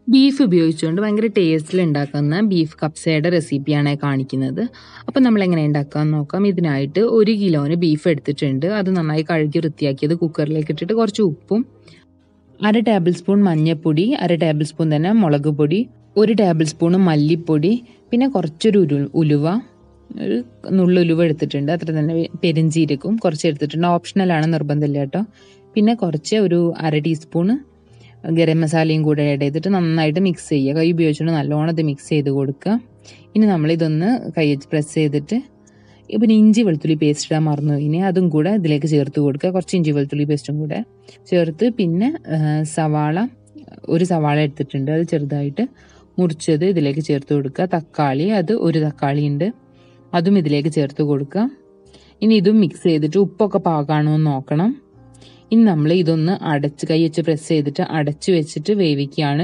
beef ഉപയോഗിച്ചുകൊണ്ട് ഭയങ്കര ടേസ്റ്റിൽ ഉണ്ടാക്കുന്ന ബീഫ് കപ്സയുടെ റെസിപ്പിയാണ് കാണിക്കുന്നത് അപ്പോൾ നമ്മൾ എങ്ങനെ ഉണ്ടാക്കാമെന്ന് നോക്കാം ഇതിനായിട്ട് ഒരു കിലോന് ബീഫ് എടുത്തിട്ടുണ്ട് അത് നന്നായി കഴുകി വൃത്തിയാക്കിയത് കുക്കറിലേക്ക് ഇട്ടിട്ട് കുറച്ച് ഉപ്പും അര ടേബിൾ സ്പൂൺ മഞ്ഞൾപ്പൊടി അര ടേബിൾ സ്പൂൺ തന്നെ മുളക് പൊടി ഒരു ടേബിൾ സ്പൂൺ മല്ലിപ്പൊടി പിന്നെ കുറച്ചൊരു ഉരു ഉലുവ ഒരു നുള്ളുലുവ എടുത്തിട്ടുണ്ട് അത്ര തന്നെ പെരിഞ്ചീരക്കും കുറച്ച് എടുത്തിട്ടുണ്ട് ഓപ്ഷണലാണ് നിർബന്ധമില്ല കേട്ടോ പിന്നെ കുറച്ച് ഒരു അര ടീസ്പൂണ് ഗരം മസാലയും കൂടെ ആഡ് ചെയ്തിട്ട് നന്നായിട്ട് മിക്സ് ചെയ്യുക കൈ ഉപയോഗിച്ചുകൊണ്ട് നല്ലോണം ഇത് മിക്സ് ചെയ്ത് കൊടുക്കുക ഇനി നമ്മൾ ഇതൊന്ന് കൈ വെച്ച് പ്രസ് ചെയ്തിട്ട് പിന്നെ ഇഞ്ചി വെളുത്തുള്ളി പേസ്റ്റ് ഇടാൻ മറന്നു ഇനി അതും കൂടെ ഇതിലേക്ക് ചേർത്ത് കൊടുക്കുക കുറച്ച് ഇഞ്ചി വെളുത്തുള്ളി പേസ്റ്റും കൂടെ ചേർത്ത് പിന്നെ ആ, സവാള ഒരു സവാള എടുത്തിട്ടുണ്ട് അത് ചെറുതായിട്ട് മുറിച്ചത് ഇതിലേക്ക് ചേർത്ത് കൊടുക്കുക തക്കാളി അത് ഒരു തക്കാളി ഉണ്ട് അതും ഇതിലേക്ക് ചേർത്ത് കൊടുക്കുക ഇനി ഇതും മിക്സ് ചെയ്തിട്ട് ഉപ്പൊക്കെ പാകാണോ എന്ന് നോക്കണം ഇനി നമ്മൾ ഇതൊന്ന് അടച്ച് കൈ വെച്ച് പ്രസ് ചെയ്തിട്ട് അടച്ചു വെച്ചിട്ട് വേവിക്കുകയാണ്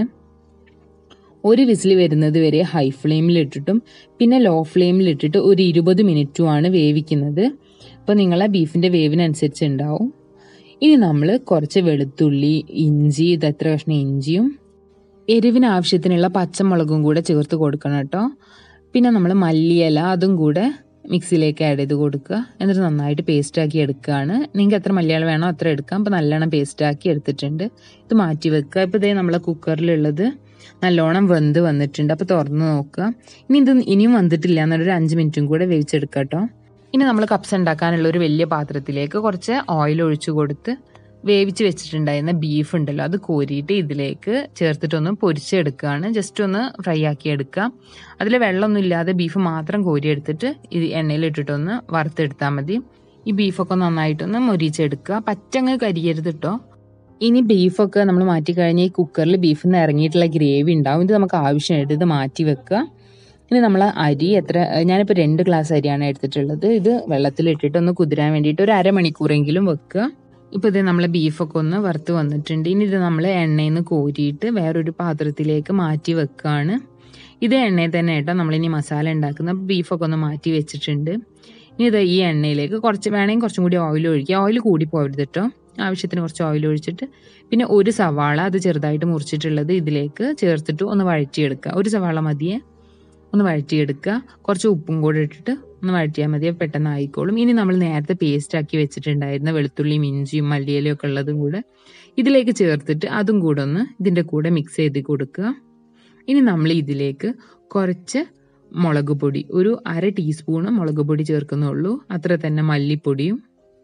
ഒരു വിസിൽ വരുന്നത് വരെ ഹൈ ഫ്ലെയിമിൽ ഇട്ടിട്ടും പിന്നെ ലോ ഫ്ലെയിമിൽ ഇട്ടിട്ട് ഒരു ഇരുപത് മിനിറ്റുമാണ് വേവിക്കുന്നത് അപ്പോൾ നിങ്ങളെ ബീഫിൻ്റെ വേവിനനുസരിച്ച് ഉണ്ടാവും ഇനി നമ്മൾ കുറച്ച് വെളുത്തുള്ളി ഇഞ്ചി ഇത് എത്ര കഷ്ണം ഇഞ്ചിയും എരിവിന് ആവശ്യത്തിനുള്ള പച്ചമുളകും കൂടെ ചേർത്ത് കൊടുക്കണം കേട്ടോ പിന്നെ നമ്മൾ മല്ലിയില അതും കൂടെ മിക്സിയിലേക്ക് ആഡ് ചെയ്ത് കൊടുക്കുക എന്നിട്ട് നന്നായിട്ട് പേസ്റ്റ് ആക്കി എടുക്കുകയാണ് നിങ്ങൾക്ക് എത്ര മലയാളം വേണോ അത്ര എടുക്കാം അപ്പോൾ നല്ലോണം പേസ്റ്റ് ആക്കി എടുത്തിട്ടുണ്ട് ഇത് മാറ്റി വെക്കുക ഇപ്പോൾ ഇതേ നമ്മളെ കുക്കറിലുള്ളത് നല്ലോണം വെന്ത് വന്നിട്ടുണ്ട് അപ്പോൾ തുറന്ന് നോക്കുക ഇനി ഇത് ഇനിയും വന്നിട്ടില്ല എന്നൊരു അഞ്ച് മിനിറ്റും കൂടെ വേവിച്ചെടുക്കുക കേട്ടോ ഇനി നമ്മൾ കപ്സ് ഉണ്ടാക്കാനുള്ള ഒരു വലിയ പാത്രത്തിലേക്ക് കുറച്ച് ഓയിൽ ഒഴിച്ചു കൊടുത്ത് വേവിച്ച് വെച്ചിട്ടുണ്ടായിരുന്ന ബീഫ് ഉണ്ടല്ലോ അത് കോരിയിട്ട് ഇതിലേക്ക് ചേർത്തിട്ടൊന്ന് പൊരിച്ചെടുക്കുകയാണ് ജസ്റ്റ് ഒന്ന് ഫ്രൈ ആക്കി എടുക്കുക അതിൽ വെള്ളമൊന്നും ഇല്ലാതെ ബീഫ് മാത്രം കോരി എടുത്തിട്ട് ഇത് എണ്ണയിലിട്ടിട്ടൊന്ന് വറുത്തെടുത്താൽ മതി ഈ ബീഫൊക്കെ നന്നായിട്ടൊന്ന് മൊരിച്ചെടുക്കുക പച്ചങ്ങ് കരിയരുത് കേട്ടോ ഇനി ബീഫൊക്കെ നമ്മൾ മാറ്റി കഴിഞ്ഞ് ഈ കുക്കറിൽ ബീഫിൽ നിന്ന് ഇറങ്ങിയിട്ടുള്ള ഗ്രേവി ഉണ്ടാവും ഇത് നമുക്ക് ആവശ്യമായിട്ട് ഇത് മാറ്റി വെക്കുക ഇനി നമ്മൾ അരി എത്ര ഞാനിപ്പോൾ രണ്ട് ഗ്ലാസ് അരിയാണ് എടുത്തിട്ടുള്ളത് ഇത് വെള്ളത്തിലിട്ടിട്ട് ഒന്ന് കുതിരാൻ വേണ്ടിയിട്ട് ഒരു അരമണിക്കൂറെങ്കിലും വെക്കുക ഇപ്പോൾ ഇത് നമ്മളെ ബീഫൊക്കെ ഒന്ന് വറുത്ത് വന്നിട്ടുണ്ട് ഇനി ഇത് നമ്മൾ എണ്ണയിൽ നിന്ന് കോരിയിട്ട് വേറൊരു പാത്രത്തിലേക്ക് മാറ്റി വെക്കുകയാണ് ഇത് എണ്ണയിൽ തന്നെ കേട്ടോ നമ്മളിനി മസാല ഉണ്ടാക്കുന്ന ബീഫൊക്കെ ഒന്ന് മാറ്റി വെച്ചിട്ടുണ്ട് ഇനി ഇത് ഈ എണ്ണയിലേക്ക് കുറച്ച് വേണമെങ്കിൽ കുറച്ചും കൂടി ഓയിൽ ഒഴിക്കുക ഓയിൽ കൂടി പോകരുത് കേട്ടോ ആവശ്യത്തിന് കുറച്ച് ഓയിൽ ഒഴിച്ചിട്ട് പിന്നെ ഒരു സവാള അത് ചെറുതായിട്ട് മുറിച്ചിട്ടുള്ളത് ഇതിലേക്ക് ചേർത്തിട്ട് ഒന്ന് വഴറ്റിയെടുക്കുക ഒരു സവാള മതിയെ ഒന്ന് വഴറ്റിയെടുക്കുക കുറച്ച് ഉപ്പും കൂടെ ഇട്ടിട്ട് ഒന്ന് വഴറ്റിയാൽ മതി അപ്പോൾ പെട്ടെന്ന് ആയിക്കോളും ഇനി നമ്മൾ നേരത്തെ പേസ്റ്റ് ആക്കി വെച്ചിട്ടുണ്ടായിരുന്ന വെളുത്തുള്ളിയും ഇഞ്ചിയും മല്ലിയിലയും ഒക്കെ ഉള്ളതും കൂടെ ഇതിലേക്ക് ചേർത്തിട്ട് അതും കൂടെ ഒന്ന് ഇതിൻ്റെ കൂടെ മിക്സ് ചെയ്ത് കൊടുക്കുക ഇനി നമ്മൾ ഇതിലേക്ക് കുറച്ച് മുളക് പൊടി ഒരു അര ടീസ്പൂണ് മുളക് പൊടി ചേർക്കുന്നുള്ളൂ അത്ര തന്നെ മല്ലിപ്പൊടിയും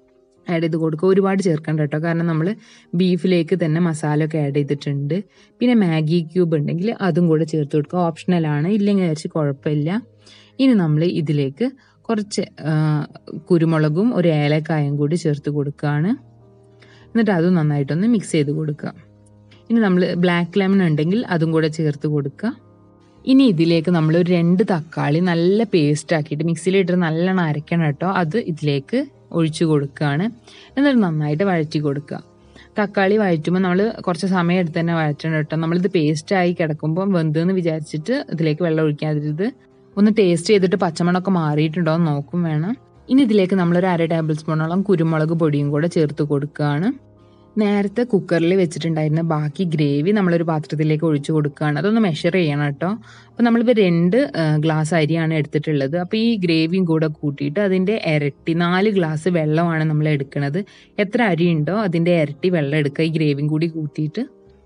ആഡ് ചെയ്ത് കൊടുക്കുക ഒരുപാട് ചേർക്കണ്ട കേട്ടോ കാരണം നമ്മൾ ബീഫിലേക്ക് തന്നെ മസാല ഒക്കെ ആഡ് ചെയ്തിട്ടുണ്ട് പിന്നെ മാഗി ക്യൂബ് ഉണ്ടെങ്കിൽ അതും കൂടെ ചേർത്ത് കൊടുക്കുക ഓപ്ഷണലാണ് ഇല്ലെങ്കിൽ വിചാരിച്ച് കുഴപ്പമില്ല ഇനി നമ്മൾ ഇതിലേക്ക് കുറച്ച് ആ, കുരുമുളകും ഒരു ഏലക്കായും കൂടി ചേർത്ത് കൊടുക്കുകയാണ് എന്നിട്ട് അതും നന്നായിട്ടൊന്ന് മിക്സ് ചെയ്ത് കൊടുക്കുക ഇനി നമ്മൾ ബ്ലാക്ക് ലെമൺ ഉണ്ടെങ്കിൽ അതും കൂടെ ചേർത്ത് കൊടുക്കുക ഇനി ഇതിലേക്ക് നമ്മൾ ഒരു രണ്ട് തക്കാളി നല്ല പേസ്റ്റ് ആക്കിയിട്ട് മിക്സിയിലിട്ട് നല്ലോണം അരയ്ക്കണം കേട്ടോ അത് ഇതിലേക്ക് ഒഴിച്ചു കൊടുക്കുകയാണ് എന്നിട്ട് നന്നായിട്ട് വഴറ്റി കൊടുക്കുക തക്കാളി വഴറ്റുമ്പോൾ നമ്മൾ കുറച്ച് സമയം എടുത്ത് തന്നെ വഴറ്റണം കേട്ടോ നമ്മളിത് പേസ്റ്റായി കിടക്കുമ്പോൾ വെന്തെന്ന് വിചാരിച്ചിട്ട് ഇതിലേക്ക് വെള്ളം ഒഴിക്കാതിരുത് ഒന്ന് ടേസ്റ്റ് ചെയ്തിട്ട് പച്ചമണമൊക്കെ മാറിയിട്ടുണ്ടോ എന്ന് നോക്കും വേണം ഇനി ഇതിലേക്ക് നമ്മളൊരു അര ടേബിൾ സ്പൂണോളം കുരുമുളക് പൊടിയും കൂടെ ചേർത്ത് കൊടുക്കുകയാണ് നേരത്തെ കുക്കറിൽ വെച്ചിട്ടുണ്ടായിരുന്ന ബാക്കി ഗ്രേവി നമ്മളൊരു പാത്രത്തിലേക്ക് ഒഴിച്ചു കൊടുക്കുകയാണ് അതൊന്ന് മെഷർ ചെയ്യണം കേട്ടോ അപ്പോൾ നമ്മളിപ്പോൾ രണ്ട് ആ, ഗ്ലാസ് അരിയാണ് എടുത്തിട്ടുള്ളത് അപ്പോൾ ഈ ഗ്രേവിയും കൂടെ കൂട്ടിയിട്ട് അതിൻ്റെ ഇരട്ടി നാല് ഗ്ലാസ് വെള്ളമാണ് നമ്മൾ എടുക്കുന്നത് എത്ര അരി ഉണ്ടോ അതിൻ്റെ ഇരട്ടി വെള്ളം എടുക്കുക ഈ ഗ്രേവിയും കൂടി കൂട്ടിയിട്ട്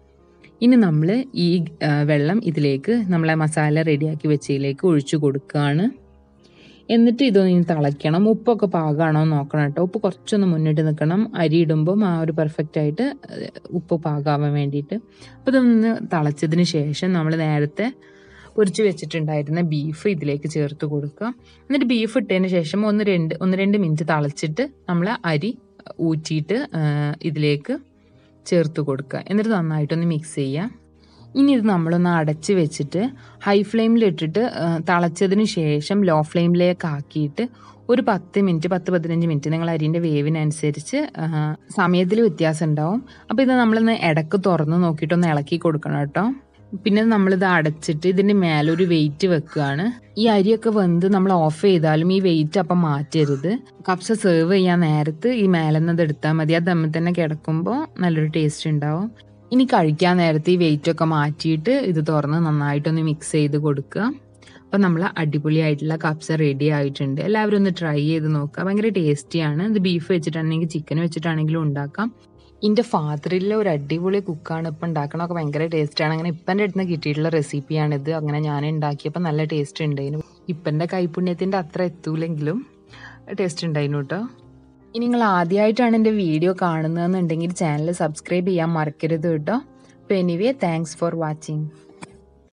ഇനി നമ്മൾ ഈ ആ, വെള്ളം ഇതിലേക്ക് നമ്മളെ മസാല റെഡിയാക്കി വെച്ചതിലേക്ക് ഒഴിച്ചു കൊടുക്കുകയാണ് എന്നിട്ട് ഇതൊന്ന് ഇനി തിളയ്ക്കണം ഉപ്പൊക്കെ പാകമാണോ എന്ന് നോക്കണം കേട്ടോ ഉപ്പ് കുറച്ചൊന്ന് മുന്നിട്ട് നിൽക്കണം അരി ഇടുമ്പം ആ ഒരു പെർഫെക്റ്റ് ആയിട്ട് അത് ഉപ്പ് പാകാവാൻ വേണ്ടിയിട്ട് അപ്പോൾ ഇതൊന്ന് തിളച്ചതിന് ശേഷം നമ്മൾ നേരത്തെ പൊരിച്ച് വെച്ചിട്ടുണ്ടായിരുന്ന ബീഫ് ഇതിലേക്ക് ചേർത്ത് കൊടുക്കുക എന്നിട്ട് ബീഫ് ഇട്ടതിന് ശേഷം ഒന്ന് രണ്ട് ഒന്ന് രണ്ട് മിനിറ്റ് തിളച്ചിട്ട് നമ്മൾ അരി ഊറ്റിയിട്ട് ആ, ഇതിലേക്ക് ചേർത്ത് കൊടുക്കുക എന്നിട്ട് നന്നായിട്ടൊന്ന് മിക്സ് ചെയ്യുക ഇനി ഇത് നമ്മളൊന്ന് അടച്ച് വെച്ചിട്ട് ഹൈ ഫ്ലെയിമിൽ ഇട്ടിട്ട് ആ, തിളച്ചതിന് ശേഷം ലോ ഫ്ലെയിമിലേക്ക് ആക്കിയിട്ട് ഒരു പത്ത് മിനിറ്റ് പത്ത് പതിനഞ്ച് മിനിറ്റ് നിങ്ങൾ അരിൻ്റെ വേവിനനുസരിച്ച് സമയത്തിൽ വ്യത്യാസം ഉണ്ടാവും അപ്പോൾ ഇത് നമ്മളൊന്ന് ഇടക്ക് തുറന്ന് നോക്കിയിട്ടൊന്ന് ഇളക്കി കൊടുക്കണം കേട്ടോ പിന്നെ നമ്മളിത് അടച്ചിട്ട് ഇതിൻ്റെ മേലെ ഒരു വെയിറ്റ് വെക്കുകയാണ് ഈ അരിയൊക്കെ വെന്ത് നമ്മൾ ഓഫ് ചെയ്താലും ഈ വെയിറ്റ് അപ്പം മാറ്റരുത് കപ്സ സെർവ് ചെയ്യാൻ നേരത്ത് ഈ മേലെ നിന്ന് എടുത്താൽ മതി അത് തമ്മിൽ തന്നെ കിടക്കുമ്പോൾ നല്ലൊരു ടേസ്റ്റ് ഉണ്ടാവും ഇനി കഴിക്കാൻ നേരത്തെ ഈ വെയിറ്റ് ഒക്കെ മാറ്റിയിട്ട് ഇത് തുറന്ന് നന്നായിട്ടൊന്ന് മിക്സ് ചെയ്ത് കൊടുക്കുക അപ്പം നമ്മൾ അടിപൊളിയായിട്ടുള്ള കപ്സ റെഡി ആയിട്ടുണ്ട് എല്ലാവരും ഒന്ന് ട്രൈ ചെയ്ത് നോക്കുക ഭയങ്കര ടേസ്റ്റിയാണ് ഇത് ബീഫ് വെച്ചിട്ടാണെങ്കിൽ ചിക്കൻ വെച്ചിട്ടാണെങ്കിലും ഉണ്ടാക്കാം എൻ്റെ ഫാദറിലെ ഒരു അടിപൊളി കുക്കാണ് ഇപ്പം ഉണ്ടാക്കണമൊക്കെ ഭയങ്കര ടേസ്റ്റാണ് അങ്ങനെ ഇപ്പൻ്റെ അടുത്ത് നിന്ന് കിട്ടിയിട്ടുള്ള റെസിപ്പിയാണിത് അങ്ങനെ ഞാൻ ഉണ്ടാക്കിയപ്പോൾ നല്ല ടേസ്റ്റ് ഉണ്ടായിരുന്നു ഇപ്പൻ്റെ കൈപുണ്യത്തിൻ്റെ അത്ര എത്തൂലെങ്കിലും ടേസ്റ്റ് ഉണ്ടായിരുന്നു കേട്ടോ ഇനി നിങ്ങൾ ആദ്യമായിട്ടാണ് എൻ്റെ വീഡിയോ കാണുന്നതെന്നുണ്ടെങ്കിൽ ചാനൽ സബ്സ്ക്രൈബ് ചെയ്യാൻ മറക്കരുത് കേട്ടോ അപ്പോൾ എനിവേ താങ്ക്സ് ഫോർ വാച്ചിങ്